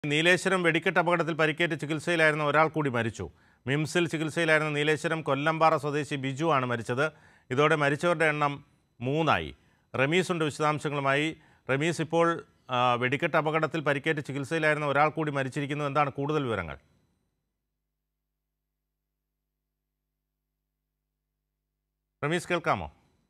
നീലേശ്വരം വെടിക്കെട്ട് അപകടത്തിൽ പരിക്കേറ്റ് ചികിത്സയിലായിരുന്ന ഒരാൾ കൂടി മരിച്ചു മിംസിൽ ചികിത്സയിലായിരുന്ന നീലേശ്വരം കൊല്ലമ്പാറ സ്വദേശി ബിജു ആണ് മരിച്ചത് ഇതോടെ മരിച്ചവരുടെ എണ്ണം മൂന്നായി റമീസ് ഉണ്ട് വിശദാംശങ്ങളുമായി റമീസ് ഇപ്പോൾ ആ, വെടിക്കെട്ട് അപകടത്തിൽ പരിക്കേറ്റ് ചികിത്സയിലായിരുന്ന ഒരാൾ കൂടി മരിച്ചിരിക്കുന്നു എന്താണ് കൂടുതൽ വിവരങ്ങൾ റമീസ് കേൾക്കാമോ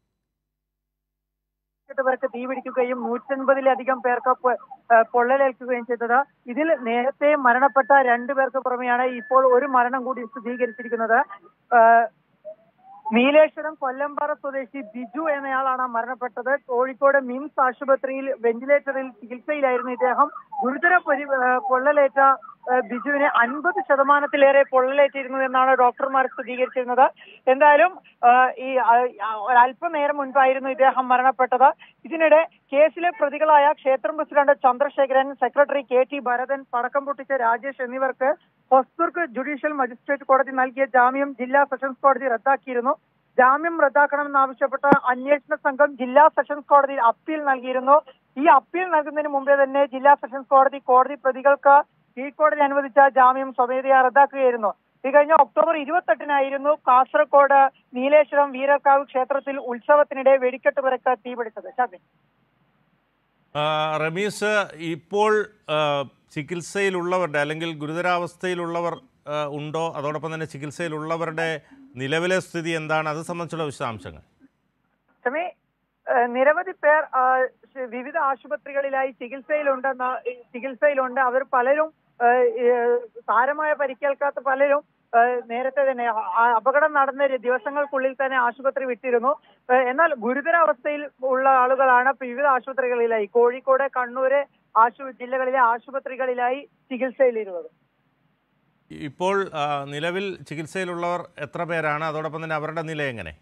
എട്ട് പേർക്ക് തീപിടിക്കുകയും നൂറ്റൻപതിലധികം പേർക്ക് പൊ- ഏഹ് പൊള്ളലേൽക്കുകയും ചെയ്തത് ഇതിൽ നേരത്തെ മരണപ്പെട്ട രണ്ടു പേർക്ക് പുറമെയാണ് ഇപ്പോൾ ഒരു മരണം കൂടി സ്ഥിരീകരിച്ചിരിക്കുന്നത് ഏഹ് നീലേശ്വരം കൊല്ലമ്പാറ സ്വദേശി ബിജു എന്നയാളാണ് മരണപ്പെട്ടത് കോഴിക്കോട് മിംസ് ആശുപത്രിയിൽ വെന്റിലേറ്ററിൽ ചികിത്സയിലായിരുന്നു ഇദ്ദേഹം ഗുരുതര പരി- ഏഹ് പൊള്ളലേറ്റ ഏഹ് ബിജുവിന് അൻപത് ശതമാനത്തിലേറെ പൊള്ളലേറ്റിരുന്നു എന്നാണ് ഡോക്ടർമാർ സ്ഥിരീകരിച്ചിരുന്നത് എന്തായാലും ഏഹ് ഈ അഹ് ഒരല്പനേരം മുൻപായിരുന്നു ഇദ്ദേഹം മരണപ്പെട്ടത് ഇതിനിടെ കേസിലെ പ്രതികളായ ക്ഷേത്രം president Chandrasekharan secretary K T Bharathan പടക്കം പൊട്ടിച്ച രാജേഷ് എന്നിവർക്ക് ഹൊസ്ദുർഗ് ജുഡീഷ്യൽ മജിസ്ട്രേറ്റ് കോടതി നൽകിയ ജാമ്യം ജില്ലാ സെഷൻസ് കോടതി റദ്ദാക്കിയിരുന്നു ജാമ്യം റദ്ദാക്കണമെന്നാവശ്യപ്പെട്ട അന്വേഷണ സംഘം ജില്ലാ സെഷൻസ് കോടതിയിൽ അപ്പീൽ നൽകിയിരുന്നു ഈ അപ്പീൽ നൽകുന്നതിന് മുമ്പേ തന്നെ ജില്ലാ സെഷൻസ് കോടതി കോടതി പ്രതികൾക്ക് കീഴ്ക്കോടതി അനുവദിച്ച ജാമ്യം സ്വമേധയാ റദ്ദാക്കുകയായിരുന്നു ഈ കഴിഞ്ഞ ഒക്ടോബർ ഇരുപത്തെട്ടിനായിരുന്നു കാസർഗോഡ് നീലേശ്വരം വീരർക്കാവ് ക്ഷേത്രത്തിൽ ഉത്സവത്തിനിടെ വെടിക്കെട്ട് പിറക്ക് തീപിടിച്ചത് ഷാബിൻ ആ, റമീസ് ഇപ്പോൾ ആ, ചികിത്സയിലുള്ളവരുടെ അല്ലെങ്കിൽ ഗുരുതരാവസ്ഥയിലുള്ളവർ ആ, ഉണ്ടോ അതോടൊപ്പം തന്നെ ചികിത്സയിലുള്ളവരുടെ നിലവിലെ സ്ഥിതി എന്താണ് അത് സംബന്ധിച്ചുള്ള വിശദാംശങ്ങൾ ക്ഷമേ ഏഹ് നിരവധി പേർ ആ, ശ- വിവിധ ആശുപത്രികളിലായി ചികിത്സയിലുണ്ടെന്ന ഈ ചികിത്സയിലുണ്ട് അവർ പലരും ഏഹ്, ഏഹ്, സാരമായ പരിക്കേൽക്കാത്ത പലരും ഏഹ്, നേരത്തെ തന്നെ ആ- അപകടം നടന്ന ഒരു ദിവസങ്ങൾക്കുള്ളിൽ തന്നെ ആശുപത്രി വിട്ടിരുന്നു ഏഹ്, എന്നാൽ ഗുരുതരാവസ്ഥയിൽ ഉള്ള ആളുകളാണ് വിവിധ ആശുപത്രികളിലായി കോഴിക്കോട് കണ്ണൂര് ആശു ജില്ലകളിലെ ആശുപത്രികളിലായി ചികിത്സയിലിരുന്നത് ഇപ്പോൾ ആ, നിലവിൽ ചികിത്സയിലുള്ളവർ എത്ര പേരാണ് അതോടൊപ്പം തന്നെ അവരുടെ നില എങ്ങനെ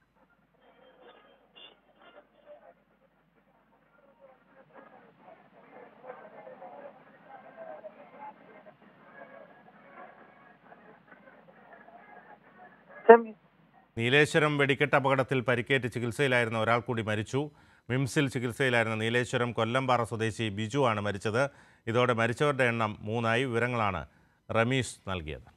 ക്ഷമ- നീലേശ്വരം വെടിക്കെട്ട് അപകടത്തിൽ പരിക്കേറ്റ് ചികിത്സയിലായിരുന്ന ഒരാൾ കൂടി മരിച്ചു മിംസിൽ ചികിത്സയിലായിരുന്ന നീലേശ്വരം കൊല്ലമ്പാറ സ്വദേശി ബിജു ആണ് മരിച്ചത് ഇതോടെ മരിച്ചവരുടെ എണ്ണം മൂന്നായി വിവരങ്ങളാണ് റമീസ് നൽകിയത്